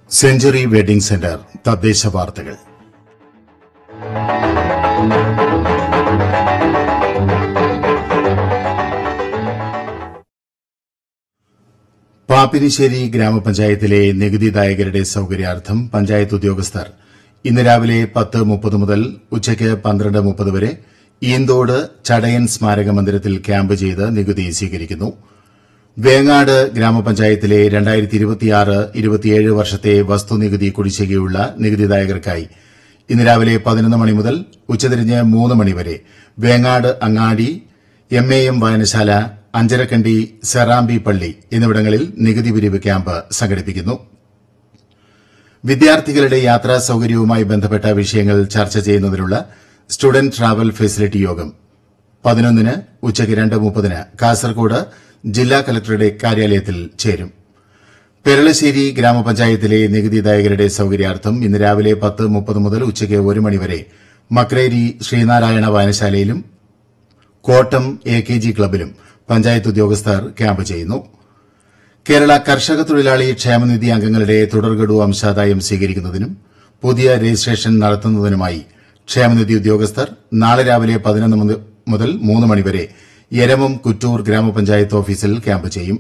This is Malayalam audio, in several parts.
സെഞ്ചുറി വെഡിംഗ് സെന്റർ തദ്ദേശ വാർത്തകൾ പാപ്പിനിശ്ശേരി ഗ്രാമപഞ്ചായത്തിലെ നികുതിദായകരുടെ സൌകര്യാർത്ഥം പഞ്ചായത്ത് ഉദ്യോഗസ്ഥർ ഇന്ന് രാവിലെ പത്ത് മുപ്പത് മുതൽ ഉച്ചയ്ക്ക് പന്ത്രണ്ട് മുപ്പത് വരെ ഈന്തോട് ചടയൻ സ്മാരക മന്ദിരത്തിൽ ക്യാമ്പ് ചെയ്ത് നികുതി സ്വീകരിക്കുന്നു വേങ്ങാട് ഗ്രാമപഞ്ചായത്തിലെ രണ്ടായിരത്തി ഇരുപത്തിയാറ് ഇരുപത്തിയേഴ് വർഷത്തെ വസ്തുനികുതി കുടിശ്ശികയുള്ള നികുതിദായകർക്കായി ഇന്ന് രാവിലെ പതിനൊന്ന് മണി മുതൽ ഉച്ചതിരിഞ്ഞ് മൂന്ന് മണിവരെ വേങ്ങാട് അങ്ങാടി എം എ എം വായനശാല അഞ്ചരക്കണ്ടി സെറാമ്പി പള്ളി എന്നിവിടങ്ങളിൽ നികുതി പിരിവ് ക്യാമ്പ് സംഘടിപ്പിക്കുന്നു വിദ്യാർത്ഥികളുടെ യാത്രാ സൌകര്യവുമായി ബന്ധപ്പെട്ട വിഷയങ്ങൾ ചർച്ച ചെയ്യുന്നതിനുള്ള സ്റ്റുഡന്റ് ട്രാവൽ ഫെസിലിറ്റി യോഗം പതിനൊന്നിന് ഉച്ചയ്ക്ക് രണ്ട് മുപ്പതിന് കാസർകോട് ജില്ലാ കലക്ടറുടെ കാര്യാലയത്തിൽ ചേരും പെരളശ്ശേരി ഗ്രാമപഞ്ചായത്തിലെ നികുതിദായകരുടെ സൌകര്യാർത്ഥം ഇന്ന് രാവിലെ പത്ത് മുപ്പത് മുതൽ ഉച്ചയ്ക്ക് ഒരു മണിവരെ മക്രേരി ശ്രീനാരായണ വായനശാലയിലും കോട്ടം എ കെ ജി ക്ലബിലും പഞ്ചായത്ത് ഉദ്യോഗസ്ഥർ ക്യാമ്പ് ചെയ്യുന്നു കേരള കർഷക തൊഴിലാളി ക്ഷേമനിധി അംഗങ്ങളുടെ തുടർഗഡു അംശാദായം സ്വീകരിക്കുന്നതിനും പുതിയ രജിസ്ട്രേഷൻ നടത്തുന്നതിനുമായി ക്ഷേമനിധി ഉദ്യോഗസ്ഥർ നാളെ രാവിലെ പതിനൊന്ന് മുതൽ മൂന്ന് മണിവരെ യരമം കുറ്റൂർ ഗ്രാമപഞ്ചായത്ത് ഓഫീസിൽ ക്യാമ്പ് ചെയ്യും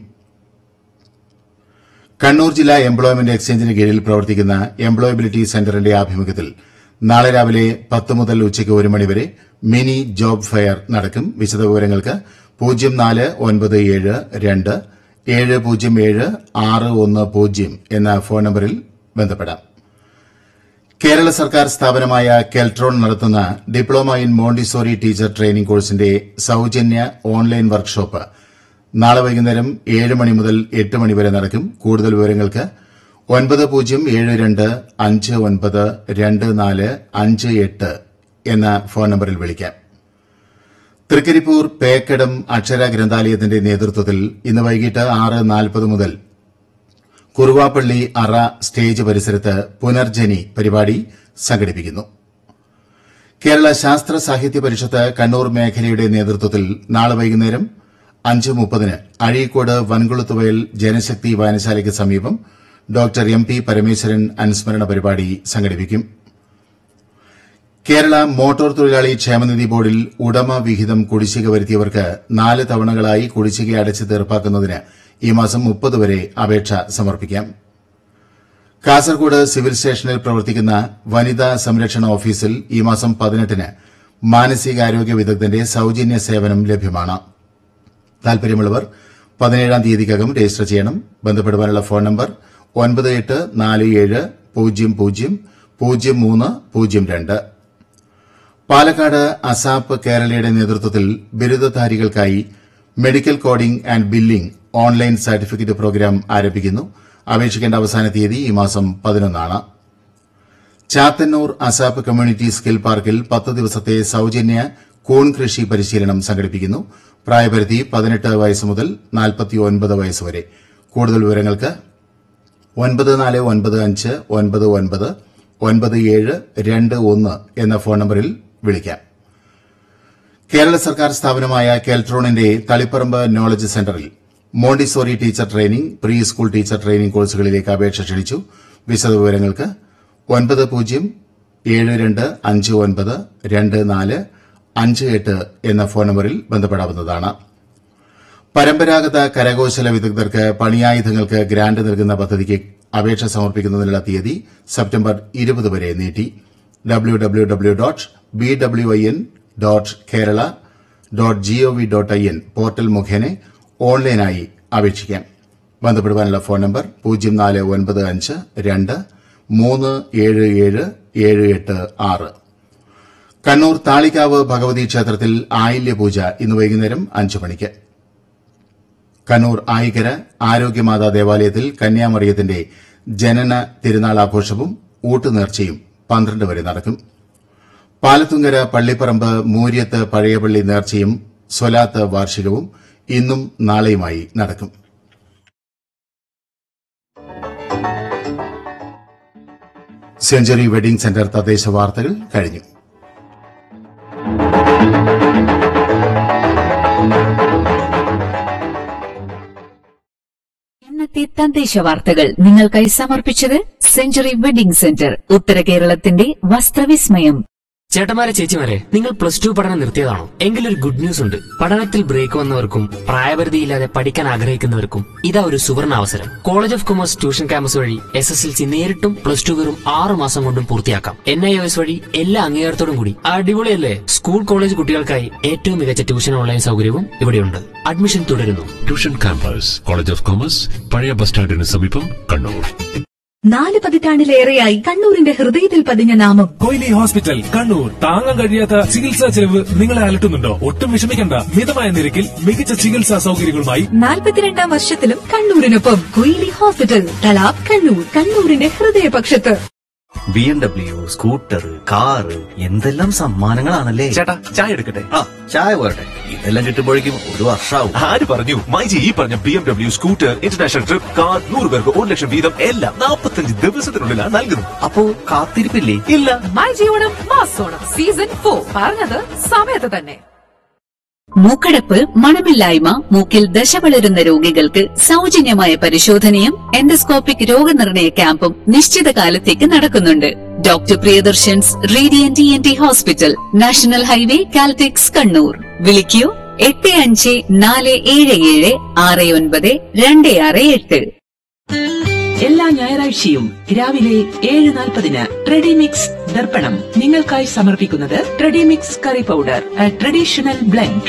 കണ്ണൂർ ജില്ലാ എംപ്ലോയ്മെന്റ് എക്സ്ചേഞ്ചിന് കീഴിൽ പ്രവർത്തിക്കുന്ന എംപ്ലോയബിലിറ്റി സെന്ററിന്റെ ആഭിമുഖ്യത്തിൽ നാളെ രാവിലെ പത്ത് മുതൽ ഉച്ചയ്ക്ക് ഒരു മണിവരെ മിനി ജോബ് ഫെയർ നടക്കും വിശദവിവരങ്ങൾക്ക് പൂജ്യം നാല് ഒൻപത് ഏഴ് രണ്ട് ഏഴ് പൂജ്യം ഏഴ് ആറ് ഒന്ന് പൂജ്യം എന്ന ഫോൺ നമ്പറിൽ ബന്ധപ്പെടാം കേരള സർക്കാർ സ്ഥാപനമായ കെൽട്രോൺ നടത്തുന്ന diploma in Montessori teacher training കോഴ്സിന്റെ സൌജന്യ ഓൺലൈൻ വർക്ക്ഷോപ്പ് നാളെ വൈകുന്നേരം ഏഴ് മണി മുതൽ എട്ട് മണി വരെ നടക്കും കൂടുതൽ വിവരങ്ങൾക്ക് ഒൻപത് പൂജ്യം ഏഴ് രണ്ട് അഞ്ച് ഒൻപത് രണ്ട് നാല് അഞ്ച് എട്ട് എന്ന ഫോൺ നമ്പറിൽ വിളിക്കാം തൃക്കരിപ്പൂർ പേക്കടം അക്ഷര ഗ്രന്ഥാലയത്തിന്റെ നേതൃത്വത്തിൽ ഇന്ന് വൈകിട്ട് ആറ് നാൽപ്പത് മുതൽ കുറുവാപ്പള്ളി അറ സ്റ്റേജ് പരിസരത്ത് പുനർജനി പരിപാടി സംഘടിപ്പിക്കുന്നു കേരള ശാസ്ത്ര സാഹിത്യ പരിഷത്ത് കണ്ണൂർ മേഖലയുടെ നേതൃത്വത്തിൽ നാളെ വൈകുന്നേരം അഞ്ച് മുപ്പതിന് അഴീക്കോട് വൻകുളത്തുവയൽ ജനശക്തി വായനശാലയ്ക്ക് സമീപം ഡോക്ടർ എം പി പരമേശ്വരൻ അനുസ്മരണ പരിപാടി സംഘടിപ്പിക്കും കേരള മോട്ടോർ തൊഴിലാളി ക്ഷേമനിധി ബോർഡിൽ ഉടമ വിഹിതം കുടിശ്ശിക വരുത്തിയവർക്ക് നാല് തവണകളായി കുടിശ്ശിക അടച്ച് തീർപ്പാക്കുന്നതിന് ഈ മാസം മുപ്പത് വരെ അപേക്ഷ സമർപ്പിക്കാം കാസർകോട് സിവിൽ സ്റ്റേഷനിൽ പ്രവർത്തിക്കുന്ന വനിതാ സംരക്ഷണ ഓഫീസിൽ ഈ മാസം പതിനെട്ടിന് മാനസികാരോഗ്യ വിദഗ്ധന്റെ സൌജന്യ സേവനം ലഭ്യമാണ് താൽപര്യമുള്ളവർ പതിനേഴാം തീയതിക്കകം രജിസ്റ്റർ ചെയ്യണം ബന്ധപ്പെടുവാനുള്ള ഫോൺ നമ്പർ ഒൻപത് എട്ട് നാല് ഏഴ് പൂജ്യം പൂജ്യം പൂജ്യം മൂന്ന് പൂജ്യം രണ്ട് പാലക്കാട് അസാപ്പ് കേരളയുടെ നേതൃത്വത്തിൽ ബിരുദധാരികൾക്കായി medical coding and billing online certificate programme ആരംഭിക്കുന്നു അപേക്ഷിക്കേണ്ട അവസാന തീയതി ഈ മാസം പതിനൊന്നാണ് ചാത്തന്നൂർ അസാപ്പ് കമ്മ്യൂണിറ്റി സ്കിൽ പാർക്കിൽ പത്ത് ദിവസത്തെ സൌജന്യ കൂൺ കൃഷി പരിശീലനം സംഘടിപ്പിക്കുന്നു പ്രായപരിധി പതിനെട്ട് വയസ്സ് മുതൽ നാൽപ്പത്തിയൊൻപത് വയസ്സ് വരെ കൂടുതൽ വിവരങ്ങൾക്ക് ഒൻപത് നാല് ഒൻപത് അഞ്ച് ഒൻപത് ഒൻപത് ഒൻപത് ഏഴ് രണ്ട് ഒന്ന് എന്ന ഫോൺ നമ്പറിൽ വിളിക്കാം കേരള സർക്കാർ സ്ഥാപനമായ കെൽട്രോണിന്റെ Taliparamba knowledge centre Montessori teacher training preschool teacher training കോഴ്സുകളിലേക്ക് അപേക്ഷ ക്ഷണിച്ചു വിശദവിവരങ്ങൾക്ക് ഒൻപത് പൂജ്യം ഏഴ് രണ്ട് അഞ്ച് ഒൻപത് രണ്ട് നാല് അഞ്ച് എട്ട് എന്ന ഫോൺ നമ്പറിൽ ബന്ധപ്പെടാവുന്നതാണ് പരമ്പരാഗത കരകൌശല വിദഗ്ധർക്ക് പണിയായുധങ്ങൾക്ക് ഗ്രാന്റ് നൽകുന്ന പദ്ധതിക്ക് അപേക്ഷ സമർപ്പിക്കുന്നതിനുള്ള തീയതി സെപ്റ്റംബർ ഇരുപത് വരെ നീട്ടി W W W dot B W I N dot Kerala dot GOV dot I N portal മുഖേന ഓൺലൈനായി അപേക്ഷിക്കാം ബന്ധപ്പെടുവാനുള്ള ഫോൺ നമ്പർ പൂജ്യം നാല് ഒൻപത് അഞ്ച് രണ്ട് മൂന്ന് ഏഴ് ഏഴ് ഏഴ് എട്ട് ആറ് കണ്ണൂർ താളിക്കാവ് ഭഗവതി ക്ഷേത്രത്തിൽ ആയില്യപൂജ ഇന്ന് വൈകുന്നേരം അഞ്ച് മണിക്ക് കണ്ണൂർ ആയിക്കര ആരോഗ്യമാതാ ദേവാലയത്തിൽ കന്യാമറിയത്തിന്റെ ജനന തിരുനാൾ ആഘോഷവും ഊട്ടുനേർച്ചയും പന്ത്രണ്ട് വരെ നടക്കും പാലത്തുങ്കര പള്ളിപ്പറമ്പ് മൂര്യത്ത് പഴയപള്ളി നേർച്ചയും സ്വലാത്ത് വാർഷികവും ഇന്നും നാളെയുമായി നടക്കും സെഞ്ചുറി വെഡിംഗ് സെന്റർ തദ്ദേശ വാർത്തകൾ കഴിഞ്ഞു എന്നെത്തി തദ്ദേശ വാർത്തകൾ നിങ്ങൾക്കായി സമർപ്പിച്ചത് സെഞ്ചുറി വെഡിംഗ് സെന്റർ ഉത്തര കേരളത്തിന്റെ വസ്ത്രവിസ്മയം ചേട്ടന്മാരെ ചേച്ചിമാരെ നിങ്ങൾ പ്ലസ് ടു പഠനം നിർത്തിയതാണോ എങ്കിലൊരു ഗുഡ് ന്യൂസ് ഉണ്ട് പഠനത്തിൽ ബ്രേക്ക് വന്നവർക്കും പ്രായപരിധിയില്ലാതെ പഠിക്കാൻ ആഗ്രഹിക്കുന്നവർക്കും ഇതാ ഒരു സുവർണ അവസരം college of commerce tuition campus വഴി എസ് എസ് എൽ സി നേരിട്ടും പ്ലസ് ടു വെറും ആറ് മാസം കൊണ്ടും പൂർത്തിയാക്കാം എൻ ഐ എസ് വഴി എല്ലാ അംഗീകാരത്തോടും കൂടി അടിപൊളിയല്ലേ സ്കൂൾ കോളേജ് കുട്ടികൾക്കായി ഏറ്റവും മികച്ച ട്യൂഷൻ ഓൺലൈൻ സൗകര്യവും ഇവിടെയുണ്ട് അഡ്മിഷൻ തുടരുന്നു tuition campus college of commerce പഴയ ബസ് സ്റ്റാൻഡിന് സമീപം കണ്ണൂർ നാല് പതിറ്റാണ്ടിലേറെയായി കണ്ണൂരിന്റെ ഹൃദയത്തിൽ പതിഞ്ഞ നാമം കൊയിലി ഹോസ്പിറ്റൽ കണ്ണൂർ താങ്ങാൻ കഴിയാത്ത ചികിത്സാ ചെലവ് നിങ്ങളെ അലട്ടുന്നുണ്ടോ ഒട്ടും വിഷമിക്കണ്ട മിതമായ നിരക്കിൽ മികച്ച ചികിത്സാ സൗകര്യങ്ങളുമായി നാൽപ്പത്തിരണ്ടാം വർഷത്തിലും കണ്ണൂരിനൊപ്പം കൊയിലി ഹോസ്പിറ്റൽ തലാബ് കണ്ണൂർ കണ്ണൂരിന്റെ ഹൃദയപക്ഷത്ത് B M W scooter car എന്തെല്ലാം സമ്മാനങ്ങളാണല്ലേ ചേട്ടാ ചായ എടുക്കട്ടെ ആ ചായ പോരട്ടെ ഇതെല്ലാം കിട്ടുമ്പോഴേക്കും ഒരു വർഷാവും ആര് പറഞ്ഞു മൈജി ഈ പറഞ്ഞ B M W scooter international trip car നൂറ് പേർക്ക് ഒരു ലക്ഷം വീതം എല്ലാം നാൽപ്പത്തഞ്ച് ദിവസത്തിനുള്ളിലാണ് നൽകുന്നത് അപ്പോ കാത്തിരിപ്പില്ലേ ഇല്ല മൈ ജീവനം മാസോണം സീസൺ ഫോർ പറഞ്ഞത് സമയത്ത് തന്നെ മൂക്കടപ്പ് മണമില്ലായ്മ മൂക്കിൽ ദശ വളരുന്ന രോഗികൾക്ക് സൗജന്യമായ പരിശോധനയും എൻഡോസ്കോപ്പിക് രോഗനിർണയ ക്യാമ്പും നിശ്ചിത കാലത്തേക്ക് നടക്കുന്നുണ്ട് doctor Priyadarshan's radiant T N T hospital national highway Caltex Kannur വിളിക്കൂ എട്ട് അഞ്ച് നാല് ഏഴ് ഏഴ് ആറ് ഒൻപത് രണ്ട് ആറ് എട്ട് എല്ലാ ഞായറാഴ്ചയും രാവിലെ ഏഴ് നാൽപ്പതിന് ട്രെഡിമിക്സ് ദർപ്പണം നിങ്ങൾക്കായി സമർപ്പിക്കുന്നത് ട്രെഡിമിക്സ് curry powder a traditional blend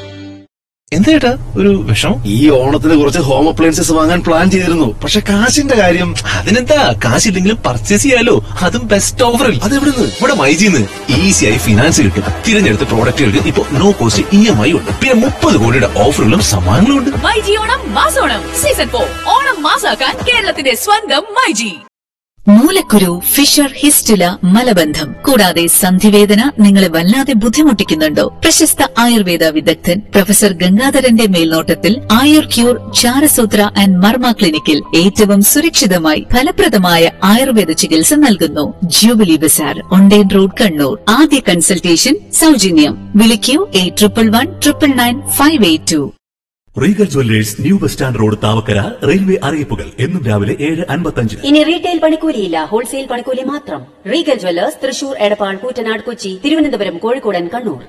എന്തേട്ടാ ഒരു വിഷമം ഈ ഓണത്തിന് കുറച്ച് ഹോം അപ്ലയൻസസ് വാങ്ങാൻ പ്ലാൻ ചെയ്തിരുന്നു പക്ഷെ കാശിന്റെ കാര്യം അതിനെന്താ കാശില്ലെങ്കിലും പർച്ചേസ് ചെയ്യാലോ അതും ബെസ്റ്റ് ഓഫറിൽ അതെവിടുന്ന് ഇവിടെ മൈജിന്ന് ഈസിയായി ഫിനാൻസ് കിട്ടും തിരഞ്ഞെടുത്ത പ്രോഡക്റ്റുകൾക്ക് ഇപ്പൊ no cost E M I ഉണ്ട് പിന്നെ മുപ്പത് കോടിയുടെ ഓഫറുകളും സമ്മാനങ്ങളും ഉണ്ട് മൈജി ഓണം മാസോണം സീസൺ ഫോർ ഓണം മാസാക്കാൻ കേരളത്തിന്റെ സ്വന്തം മൈജി മൂലക്കുരു ഫിഷർ ഹിസ്റ്റുല മലബന്ധം കൂടാതെ സന്ധിവേദന നിങ്ങളെ വല്ലാതെ ബുദ്ധിമുട്ടിക്കുന്നുണ്ടോ പ്രശസ്ത ആയുർവേദ വിദഗ്ധൻ പ്രൊഫസർ ഗംഗാധരന്റെ മേൽനോട്ടത്തിൽ ആയുർ ക്യൂർ ചാരസൂത്ര ആൻഡ് മർമ്മ ക്ലിനിക്കിൽ ഏറ്റവും സുരക്ഷിതമായി ഫലപ്രദമായ ആയുർവേദ ചികിത്സ നൽകുന്നു Jubilee Bazaar Onden road Kannur ആദ്യ കൺസൾട്ടേഷൻ സൗജന്യം വിളിക്കൂ eight triple one triple nine five eight two Regal Jewellers new bus stand road Thavakkara railway അറിയിപ്പുകൾ എന്നും രാവിലെ ഏഴ് അൻപത്തഞ്ച് ഇനി റീറ്റെയിൽ പണിക്കൂലിയില്ല ഹോൾസെയിൽ പണിക്കൂലി മാത്രം റീഗൽ ജ്വല്ലേഴ്സ് തൃശൂർ എടപ്പാൾ കൂറ്റനാട് കൊച്ചി തിരുവനന്തപുരം കോഴിക്കോടൻ കണ്ണൂർ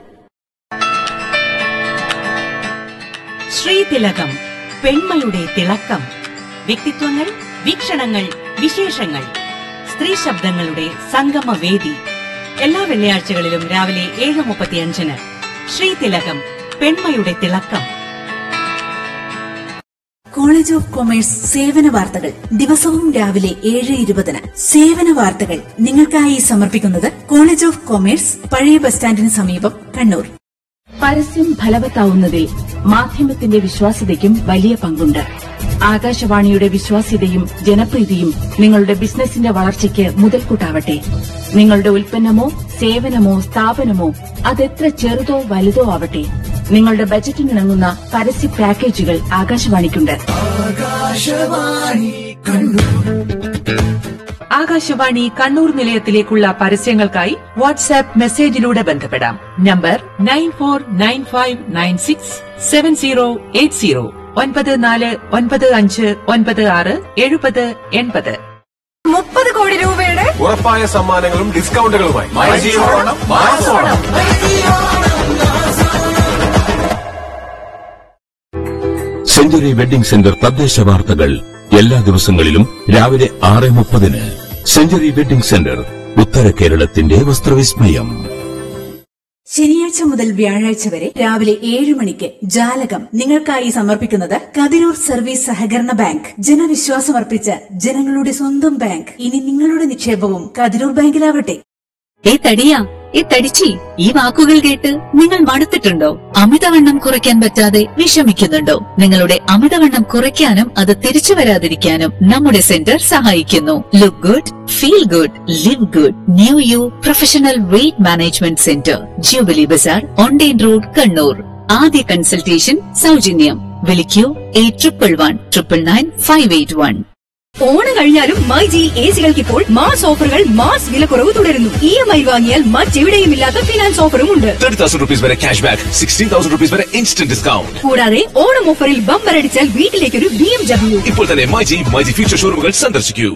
ശ്രീതിലകം പെൺമയുടെ തിളക്കം വ്യക്തിത്വങ്ങൾ വീക്ഷണങ്ങൾ വിശേഷങ്ങൾ സ്ത്രീ ശബ്ദങ്ങളുടെ സംഗമവേദി എല്ലാ വെള്ളിയാഴ്ചകളിലും രാവിലെ ഏഴ് മുപ്പത്തിയഞ്ചിന് ശ്രീതിലകം പെൺമയുടെ തിളക്കം കോളേജ് ഓഫ് കൊമേഴ്സ് സേവന വാർത്തകൾ ദിവസവും രാവിലെ ഏഴ് ഇരുപതിന് സേവന വാർത്തകൾ നിങ്ങൾക്കായി സമർപ്പിക്കുന്നത് കോളേജ് ഓഫ് കൊമേഴ്സ് പഴയ ബസ് സ്റ്റാൻഡിന് സമീപം കണ്ണൂർ പരസ്യം ഫലവത്താവുന്നതിൽ മാധ്യമത്തിന്റെ വിശ്വാസ്യതയ്ക്കും വലിയ പങ്കുണ്ട് ആകാശവാണിയുടെ വിശ്വാസ്യതയും ജനപ്രീതിയും നിങ്ങളുടെ ബിസിനസിന്റെ വളർച്ചയ്ക്ക് മുതൽക്കൂട്ടാവട്ടെ നിങ്ങളുടെ ഉൽപ്പന്നമോ സേവനമോ സ്ഥാപനമോ അതെത്ര ചെറുതോ വലുതോ ആവട്ടെ നിങ്ങളുടെ ബജറ്റിനിണങ്ങുന്ന പരസ്യ പാക്കേജുകൾ ആകാശവാണിക്കുണ്ട് ആകാശവാണി കണ്ണൂർ നിലയത്തിലേക്കുള്ള പരസ്യങ്ങൾക്കായി വാട്സാപ്പ് മെസ്സേജിലൂടെ ബന്ധപ്പെടാം number nine four nine five nine six seven zero eight zero ഒൻപത് നാല് ഒൻപത് അഞ്ച് ഒൻപത് ആറ് എഴുപത് എൺപത് മുപ്പത് കോടി രൂപയുടെ ഉറപ്പായ സമ്മാനങ്ങളും ഡിസ്കൗണ്ടുകളുമായി മൈജി ഓണം മാസോണം സെഞ്ചുറി വെഡിംഗ് സെന്റർ തദ്ദേശ വാർത്തകൾ എല്ലാ ദിവസങ്ങളിലും രാവിലെ ആറ് മുപ്പതിന് സെഞ്ചുറി വെഡിംഗ് സെന്റർ ഉത്തര കേരളത്തിന്റെ വസ്ത്രവിസ്മയം ശനിയാഴ്ച മുതൽ വ്യാഴാഴ്ച വരെ രാവിലെ ഏഴ് മണിക്ക് ജാലകം നിങ്ങൾക്കായി സമർപ്പിക്കുന്നത് കതിരൂർ സർവീസ് സഹകരണ ബാങ്ക് ജനവിശ്വാസമർപ്പിച്ച ജനങ്ങളുടെ സ്വന്തം ബാങ്ക് ഇനി നിങ്ങളുടെ നിക്ഷേപവും കതിരൂർ ബാങ്കിലാവട്ടെ ഏ തടിയാ ഏ തടിച്ചി ഈ വാക്കുകൾ കേട്ട് നിങ്ങൾ മടുത്തിട്ടുണ്ടോ അമിതവണ്ണം കുറയ്ക്കാൻ പറ്റാതെ വിഷമിക്കുന്നുണ്ടോ നിങ്ങളുടെ അമിതവണ്ണം കുറയ്ക്കാനും അത് തിരിച്ചു വരാതിരിക്കാനും നമ്മുടെ സെന്റർ സഹായിക്കുന്നു look good feel good live good new you professional weight management centre Jubilee Bazaar online road Kannur ആദ്യ കൺസൾട്ടേഷൻ സൗജന്യം വിളിക്കൂ eight triple one triple nine five eight one Onam കഴിഞ്ഞാലും മൈ ജി എ സികൾക്ക് ഇപ്പോൾ മാസ് ഓഫറുകൾ മാസ് വിലക്കുറവ് തുടരുന്നു ഇ എം ഐ വാങ്ങിയാൽ മറ്റെവിടെയും ഇല്ലാത്ത ഫിനാൻസ് ഓഫറും ഉണ്ട് തേർട്ടി തൗസൻഡ് റുപ്പീസ് വരെ cash back sixteen thousand rupees വരെ ഇൻസ്റ്റന്റ് ഡിസ്കൗണ്ട് കൂടാതെ ഓണം ഓഫറിൽ ബമ്പർ അടിച്ചാൽ വീട്ടിലേക്കൊരു ബി എം ഡബ്ല്യു ഇപ്പോൾ തന്നെ മൈജി മൈജി ഫ്യൂച്ചർ ഷോറൂമുകൾ സന്ദർശിക്കൂ